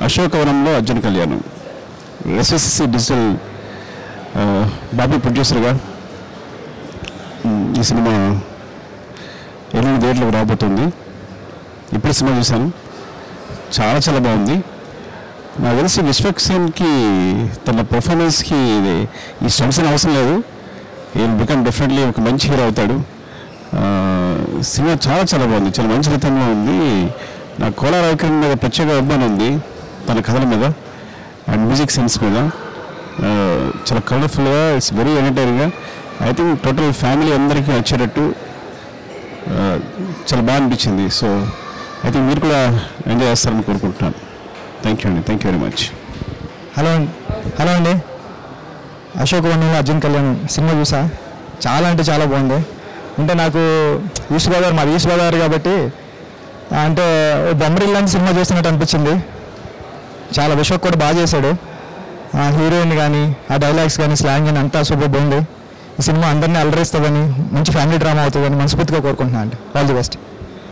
అశోకవనంలో అర్జున్ కళ్యాణం SSC digital ఆ, బాబీ ప్రొడ్యూసర్గా ఉమ్, ఈ సినిమా ఎనిమిది డేట్లకు రాబోతుంది ఇప్పుడు సినిమా చూశాను చాలా చాలా బాగుంది నాకు తెలిసి విశ్వక్సేన్కి తన పర్ఫార్మెన్స్కి ఇది ఈ స్టంట్స్ అని అవసరం లేదు ఈయన బికమ్ డెఫినెట్లీ ఒక మంచి హీరో అవుతాడు ఆ, సినిమా చాలా చాలా బాగుంది చాలా మంచి రితంలో ఉంది నాకు కోలా రవికరణ్ మీద ప్రత్యేక అభిమానం ఉంది తన కథల మీద అండ్ మ్యూజిక్ సెన్స్ మీద ఆ, చాలా కలర్ఫుల్గా ఇట్స్ వెరీ ఎంటర్టైనింగ్గా ఐ థింక్ టోటల్ ఫ్యామిలీ అందరికీ వచ్చేటట్టు ఆ, చాలా బాగా అనిపించింది సో ఐ థింక్ మీరు కూడా ఎంజాయ్ చేస్తారని కోరుకుంటున్నాను థ్యాంక్ యూ అండి thank you very much hello అండి హలో అండి అశోక్ వనంలో అర్జున్ కళ్యాణ్ సినిమా చూసా చాలా అంటే చాలా బాగుంది అంటే నాకు ఈస్ట్ గోదావరి మాది ఈస్ట్ గోదావరి కాబట్టి అంటే ఓ బొమ్మరిల్ లాంటి సినిమా చూస్తున్నట్టు అనిపించింది చాలా విశ్వక్ కూడా బాగా చేశాడు ఆ హీరోయిన్ కానీ ఆ డైలాగ్స్ కానీ స్లాంగ్ కానీ అంతా సూపర్ బాగుంది ఈ సినిమా అందరినీ అలరిస్తుందని మంచి ఫ్యామిలీ డ్రామా అవుతుందని మనస్ఫూర్తిగా కోరుకుంటున్నాను అండి ఆల్ ది బెస్ట్